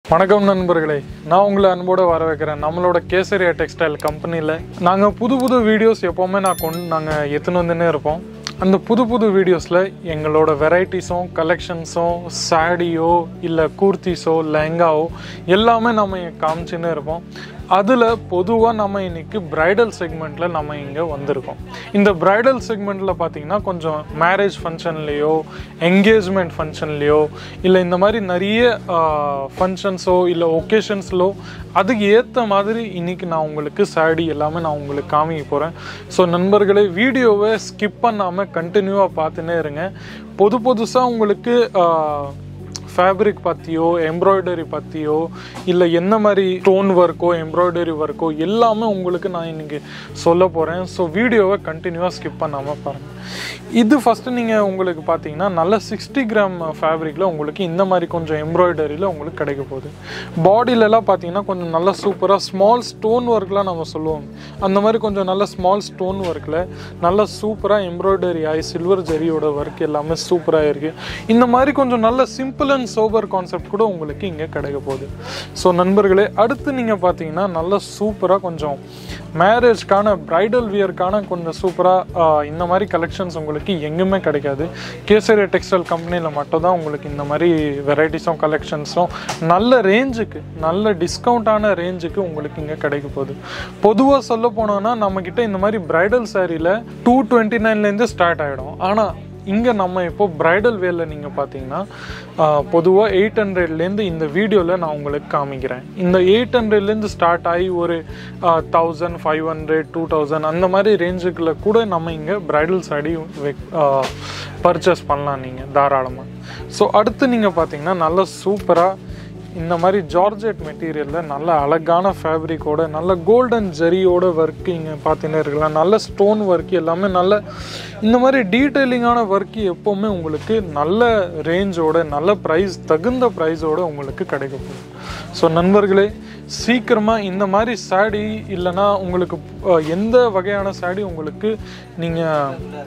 வணக்கம் நண்பர்களே நான் உங்களை அன்போடு வர வைக்கிறேன் நம்மளோட கேசரியா டெக்ஸ்டைல் கம்பெனியில் நாங்கள் புது புது வீடியோஸ் எப்போவுமே நான் கொண்டு நாங்கள் எடுத்துன்னு வந்துன்னே இருப்போம் அந்த புது புது வீடியோஸில் எங்களோட வெரைட்டிஸும் கலெக்ஷன்ஸும் சாடியோ இல்லை கூர்த்திஸோ லெஹங்காவோ எல்லாமே நம்ம இங்க காமிச்சுன்னு இருப்போம் அதில் பொதுவாக நம்ம இன்னைக்கு பிரைடல் செக்மெண்ட்டில் நம்ம இங்கே வந்திருக்கோம் இந்த பிரைடல் செக்மெண்ட்டில் பார்த்தீங்கன்னா கொஞ்சம் மேரேஜ் ஃபங்க்ஷன்லேயோ என்கேஜ்மெண்ட் ஃபங்க்ஷன்லேயோ இல்லை இந்த மாதிரி நிறைய ஃபங்க்ஷன்ஸோ இல்லை ஒகேஷன்ஸ்லோ அதுக்கு ஏற்ற மாதிரி இன்னைக்கு நான் உங்களுக்கு சாடி எல்லாமே நான் உங்களுக்கு காமிக்க போகிறேன் ஸோ நண்பர்களே வீடியோவை ஸ்கிப் பண்ணாமல் கண்டினியூவாக பார்த்துன்னே இருங்க புது புதுசாக உங்களுக்கு ஆஹ், ஃபேப்ரிக் பற்றியோ எம்ப்ராய்டரி பற்றியோ இல்லை என்ன மாதிரி ஸ்டோன் ஒர்க்கோ எம்ப்ராய்டரி ஒர்க்கோ எல்லாமே உங்களுக்கு நான் இன்னைக்கு சொல்ல போகிறேன் ஸோ வீடியோவை கண்டினியூவாக ஸ்கிப் பண்ணாமல் பாருங்கள் இது ஃபஸ்ட்டு நீங்கள் உங்களுக்கு பார்த்தீங்கன்னா நல்ல சிக்ஸ்டி கிராம் ஃபேப்ரிக்கில் உங்களுக்கு இந்த மாதிரி கொஞ்சம் எம்ப்ராய்டரியில் உங்களுக்கு கிடைக்க போகுது பாடியிலலாம் பார்த்தீங்கன்னா கொஞ்சம் நல்ல சூப்பராக ஸ்மால் ஸ்டோன் ஒர்க்லாம் நம்ம சொல்லுவோம் அந்த மாதிரி கொஞ்சம் நல்ல ஸ்மால் ஸ்டோன் ஒர்க்கில் நல்ல சூப்பராக எம்ப்ராய்டரி ஆகி சில்வர் ஜரியோட ஒர்க் எல்லாமே சூப்பராக இருக்குது இந்த மாதிரி கொஞ்சம் நல்ல சிம்பிள் அண்ட் சோபர் கான்செப்ட் கூட உங்களுக்கு இங்கே கிடைக்க போகுது ஸோ நண்பர்களே அடுத்து நீங்கள் பார்த்தீங்கன்னா நல்ல சூப்பராக கொஞ்சம் மேரேஜ்க்கான பிரைடல் வியர்க்கான கொஞ்சம் சூப்பராக இந்த மாதிரி கலெக்ஷன்ஸ் உங்களுக்கு எங்குமே கிடைக்காது கேசரி டெக்ஸ்டைல் கம்பெனியில் மட்டும் தான் உங்களுக்கு இந்த மாதிரி வெரைட்டிஸும் கலெக்ஷன்ஸும் நல்ல ரேஞ்சுக்கு நல்ல டிஸ்கவுண்டான ரேஞ்சுக்கு உங்களுக்கு இங்கே கிடைக்க போகுது பொதுவாக சொல்ல போனோம்னா நம்மக்கிட்ட இந்த மாதிரி பிரைடல் சாரியில் டூ டுவெண்ட்டி நைன்லேருந்து ஸ்டார்ட் ஆகிடும் ஆனால் இங்கே நம்ம இப்போ பிரைடல் வேல நீங்கள் பார்த்தீங்கன்னா பொதுவாக எயிட் ஹண்ட்ரட்லேருந்து இந்த வீடியோவில் நான் உங்களுக்கு காமிக்கிறேன் இந்த எயிட் ஹண்ட்ரட்லேருந்து ஸ்டார்ட் ஆகி ஒரு thousand five hundred two thousand அந்த மாதிரி ரேஞ்சுக்குள்ள கூட நம்ம இங்கே பிரைடல் சாடி பர்ச்சேஸ் பண்ணலாம் நீங்கள் தாராளமாக ஸோ அடுத்து நீங்கள் பார்த்தீங்கன்னா நல்ல சூப்பராக இந்த மாதிரி ஜார்ஜெட் மெட்டீரியலில் நல்ல அழகான ஃபேப்ரிக்கோட நல்ல கோல்டன் ஜரியோட ஒர்க் இங்கே பார்த்தீங்கன்னா இருக்கலாம் நல்ல ஸ்டோன் ஒர்க் எல்லாமே நல்ல இந்த மாதிரி டீட்டெயிலிங்கான ஒர்க் எப்போவுமே உங்களுக்கு நல்ல ரேஞ்சோட நல்ல ப்ரைஸ் தகுந்த ப்ரைஸோட உங்களுக்கு கிடைக்க போகுது ஸோ நண்பர்களே சீக்கிரமாக இந்த மாதிரி சாடி இல்லைன்னா உங்களுக்கு அஹ், எந்த வகையான சாடி உங்களுக்கு நீங்கள்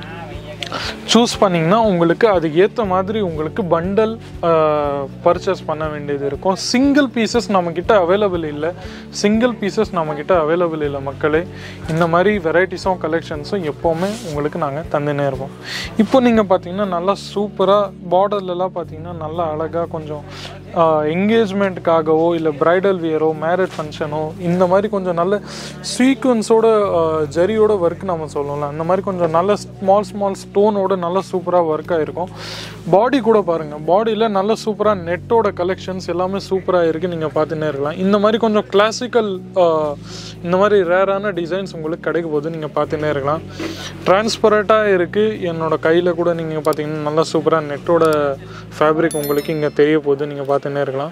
சூஸ் பண்ணிங்கன்னா உங்களுக்கு அதுக்கு ஏற்ற மாதிரி உங்களுக்கு பண்டல் பர்ச்சேஸ் பண்ண வேண்டியது இருக்கும் சிங்கிள் பீசஸ் நம்மக்கிட்ட அவைலபிள் இல்லை சிங்கிள் பீசஸ் நம்மக்கிட்ட அவைலபிள் இல்லை மக்களே இந்த மாதிரி வெரைட்டிஸும் கலெக்ஷன்ஸும் எப்போவுமே உங்களுக்கு நாங்கள் தந்துனே இருப்போம் இப்போ நீங்கள் பார்த்தீங்கன்னா நல்லா சூப்பராக பார்டர்லலாம் பார்த்தீங்கன்னா நல்லா அழகாக கொஞ்சம் என்கேஜ்மெண்ட்டுக்காகவோ இல்லை பிரைடல் வியரோ மேரேஜ் ஃபங்க்ஷனோ இந்த மாதிரி கொஞ்சம் நல்ல சீக்வன்ஸோட ஜரியோட ஒர்க் நம்ம சொல்லலாம் அந்த மாதிரி கொஞ்சம் நல்ல ஸ்மால் ஸ்மால் ஸ்டோனோட நல்ல சூப்பராக ஒர்க் ஆகிருக்கும் பாடி கூட பாருங்கள் பாடியில் நல்ல சூப்பராக நெட்டோட கலெக்ஷன்ஸ் எல்லாமே சூப்பராக இருக்குது நீங்கள் பார்த்துன்னே இருக்கலாம் இந்த மாதிரி கொஞ்சம் கிளாசிக்கல் இந்த மாதிரி ரேரான டிசைன்ஸ் உங்களுக்கு கிடைக்க போது நீங்கள் பார்த்துன்னே இருக்கலாம் டிரான்ஸ்பரண்ட்டாக இருக்குது என்னோட கையில் கூட நீங்கள் பார்த்தீங்கன்னா நல்லா சூப்பராக நெட்டோட ஃபேப்ரிக் உங்களுக்கு இங்கே தெரிய போகுது நீங்கள் பார்த்துன்னே இருக்கலாம்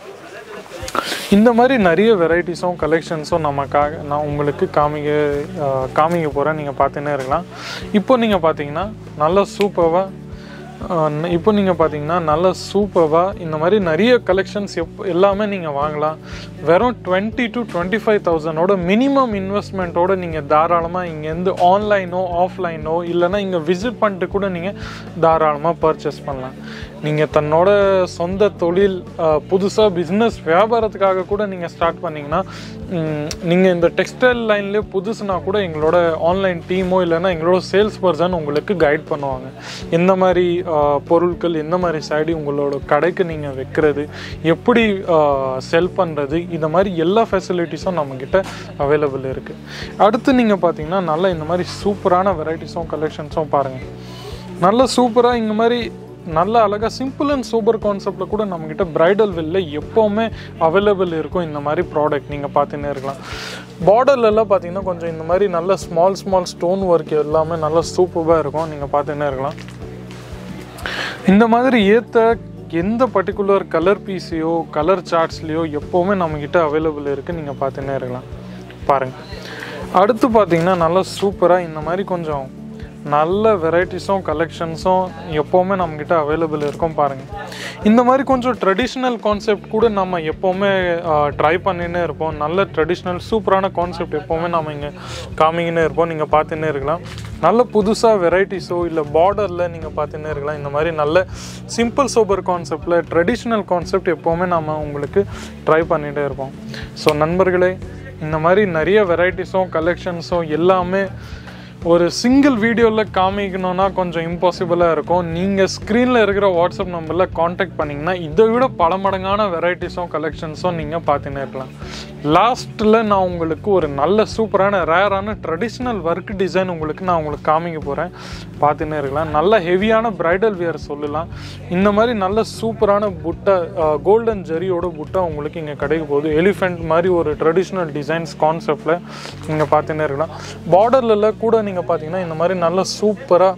இந்த மாதிரி நிறைய வெரைட்டிஸும் கலெக்ஷன்ஸும் நமக்காக நான் உங்களுக்கு காமிக்க அஹ், காமிக்க போகிறேன் நீங்கள் பார்த்துன்னே இருக்கலாம் இப்போ நீங்கள் பார்த்தீங்கன்னா நல்ல சூப்பராக இப்போ நீங்கள் பார்த்தீங்கன்னா நல்ல சூப்பராக இந்த மாதிரி நிறைய கலெக்ஷன்ஸ் எப் எல்லாமே நீங்கள் வாங்கலாம் வெறும் டுவெண்ட்டி டு டுவெண்ட்டி ஃபைவ் தௌசண்டோட மினிமம் இன்வெஸ்ட்மெண்ட்டோட நீங்கள் தாராளமாக இங்கேருந்து ஆன்லைனோ ஆஃப்லைனோ இல்லைன்னா இங்கே விசிட் பண்ணிட்டு கூட நீங்கள் தாராளமாக பர்ச்சேஸ் பண்ணலாம் நீங்கள் தன்னோட சொந்த தொழில் புதுசாக பிஸ்னஸ் வியாபாரத்துக்காக கூட நீங்கள் ஸ்டார்ட் பண்ணீங்கன்னா நீங்கள் இந்த டெக்ஸ்டைல் லைன்லேயே புதுசுனா கூட எங்களோட ஆன்லைன் டீமோ இல்லைன்னா எங்களோட சேல்ஸ் பர்சன் உங்களுக்கு கைட் பண்ணுவாங்க எந்த மாதிரி ஆஹ், பொருட்கள் எந்த மாதிரி சாடி உங்களோட கடைக்கு நீங்கள் வைக்கிறது எப்படி செல் பண்ணுறது இந்த மாதிரி எல்லா ஃபெசிலிட்டிஸும் நம்மக்கிட்ட அவைலபிள் இருக்குது அடுத்து நீங்கள் பார்த்தீங்கன்னா நல்லா இந்த மாதிரி சூப்பரான வெரைட்டிஸும் கலெக்ஷன்ஸும் பாருங்கள் நல்ல சூப்பராக இந்த மாதிரி நல்ல அழகாக சிம்பிள் அண்ட் சூப்பர் கான்செப்டில் கூட நம்மக்கிட்ட பிரைடல் வெல்ல எப்போவுமே அவைலபிள் இருக்கும் இந்த மாதிரி ப்ராடக்ட் நீங்கள் பார்த்துன்னே இருக்கலாம் பார்டர்லலாம் பார்த்தீங்கன்னா கொஞ்சம் இந்த மாதிரி நல்ல ஸ்மால் ஸ்மால் ஸ்டோன் ஒர்க் எல்லாமே நல்லா சூப்பராக இருக்கும் நீங்கள் பார்த்துன்னே இருக்கலாம் இந்த மாதிரி ஏற்ற எந்த பர்டிகுலர் கலர் பீஸையோ கலர் சார்ட்ஸ்லையோ எப்போவுமே நம்மக்கிட்ட அவைலபிள் இருக்குது நீங்கள் பார்த்துன்னே இருக்கலாம் பாருங்கள் அடுத்து பார்த்தீங்கன்னா நல்லா சூப்பராக இந்த மாதிரி கொஞ்சம் நல்ல வெரைட்டிஸும் கலெக்ஷன்ஸும் எப்போவுமே நம்மக்கிட்ட அவைலபிள் இருக்கும் பாருங்கள் இந்த மாதிரி கொஞ்சம் ட்ரெடிஷ்னல் கான்செப்ட் கூட நம்ம எப்போவுமே ட்ரை பண்ணினே இருப்போம் நல்ல ட்ரெடிஷ்னல் சூப்பரான கான்செப்ட் எப்போவுமே நம்ம இங்கே காமிங்கன்னே இருப்போம் நீங்கள் பார்த்துன்னே இருக்கலாம் நல்ல புதுசாக வெரைட்டிஸோ இல்லை பார்டரில் நீங்கள் பார்த்துன்னே இருக்கலாம் இந்த மாதிரி நல்ல சிம்பிள் சோபர் கான்செப்டில் ட்ரெடிஷ்னல் கான்செப்ட் எப்போவுமே நம்ம உங்களுக்கு ட்ரை பண்ணிகிட்டே இருப்போம் ஸோ நண்பர்களே இந்த மாதிரி நிறைய வெரைட்டிஸும் கலெக்ஷன்ஸும் எல்லாமே ஒரு சிங்கிள் வீடியோவில் காமிக்கணும்னா கொஞ்சம் இம்பாசிபிளாக இருக்கும் நீங்கள் ஸ்க்ரீனில் இருக்கிற வாட்ஸ்அப் நம்பரில் காண்டாக்ட் பண்ணிங்கன்னா இதை விட பல மடங்கான வெரைட்டிஸும் கலெக்ஷன்ஸும் நீங்கள் பார்த்துன்னே இருக்கலாம் லாஸ்ட்டில் நான் உங்களுக்கு ஒரு நல்ல சூப்பரான ரேரான ட்ரெடிஷ்னல் ஒர்க் டிசைன் உங்களுக்கு நான் உங்களுக்கு காமிக்க போகிறேன் பார்த்துன்னே இருக்கலாம் நல்ல ஹெவியான பிரைடல் வியர் சொல்லலாம் இந்த மாதிரி நல்ல சூப்பரான புட்டை கோல்டன் ஜெரியோட புட்டை உங்களுக்கு இங்கே கிடைக்க போகுது எலிஃபெண்ட் மாதிரி ஒரு ட்ரெடிஷ்னல் டிசைன்ஸ் கான்செப்டில் நீங்கள் பார்த்துன்னே இருக்கலாம் பார்டரில் கூட நீங்கள் பார்த்தீங்கன்னா இந்த மாதிரி நல்ல சூப்பராக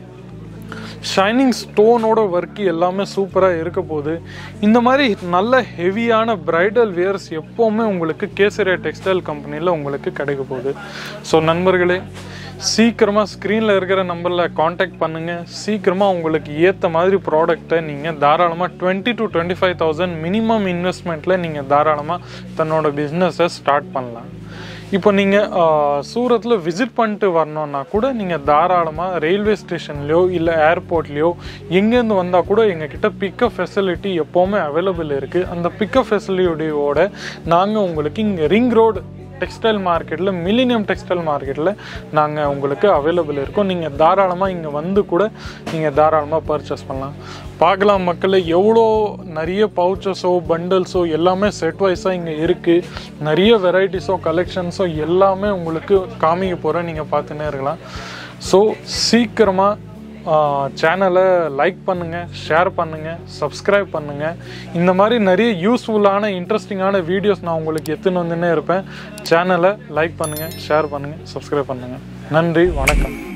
ஷைனிங் ஸ்டோனோட ஒர்க் எல்லாமே சூப்பராக இருக்க போகுது இந்த மாதிரி நல்ல ஹெவியான பிரைடல் வியர்ஸ் எப்போவுமே உங்களுக்கு கேசரியா டெக்ஸ்டைல் கம்பெனியில் உங்களுக்கு கிடைக்க போகுது ஸோ நண்பர்களே சீக்கிரமாக ஸ்க்ரீனில் இருக்கிற நம்பரில் காண்டாக்ட் பண்ணுங்கள் சீக்கிரமாக உங்களுக்கு ஏற்ற மாதிரி ப்ராடக்ட்டை நீங்கள் தாராளமாக twenty to twenty five thousand minimum இன்வெஸ்ட்மெண்ட்டில் நீங்கள் தாராளமாக தன்னோட பிஸ்னஸை ஸ்டார்ட் பண்ணலாம் இப்போ நீங்கள் சூரத்தில் விசிட் பண்ணிட்டு வரணுன்னா கூட நீங்கள் தாராளமாக ரயில்வே ஸ்டேஷன்லையோ இல்லை ஏர்போர்ட்லேயோ எங்கேருந்து வந்தால் கூட எங்ககிட்ட பிக்கப் ஃபெசிலிட்டி எப்போவுமே அவைலபிள் இருக்குது அந்த பிக்கப் ஃபெசிலிட்டியோட நாங்கள் உங்களுக்கு இங்கே ரிங் ரோடு டெக்ஸ்டைல் மார்க்கெட்டில் மில்லினியம் டெக்ஸ்டைல் மார்க்கெட்டில் நாங்கள் உங்களுக்கு அவைலபிள் இருக்கோம் நீங்கள் தாராளமாக இங்கே வந்து கூட நீங்கள் தாராளமாக பர்ச்சேஸ் பண்ணலாம் பார்க்கலாம் மக்களே எவ்வளோ நிறைய பவுச்சஸோ பண்டல்ஸோ எல்லாமே செட் வைஸாக இங்கே இருக்குது நிறைய வெரைட்டிஸோ கலெக்ஷன்ஸோ எல்லாமே உங்களுக்கு காமிக்க போகிறேன் நீங்கள் பார்த்துன்னே இருக்கலாம் ஸோ சீக்கிரமாக சேனலை லைக் பண்ணுங்கள் ஷேர் பண்ணுங்கள் சப்ஸ்கிரைப் பண்ணுங்கள் இந்த மாதிரி நிறைய யூஸ்ஃபுல்லான இன்ட்ரெஸ்டிங்கான வீடியோஸ் நான் உங்களுக்கு எடுத்துன்னு வந்துன்னே இருப்பேன் சேனலை லைக் பண்ணுங்கள் ஷேர் பண்ணுங்கள் சப்ஸ்கிரைப் பண்ணுங்கள் நன்றி வணக்கம்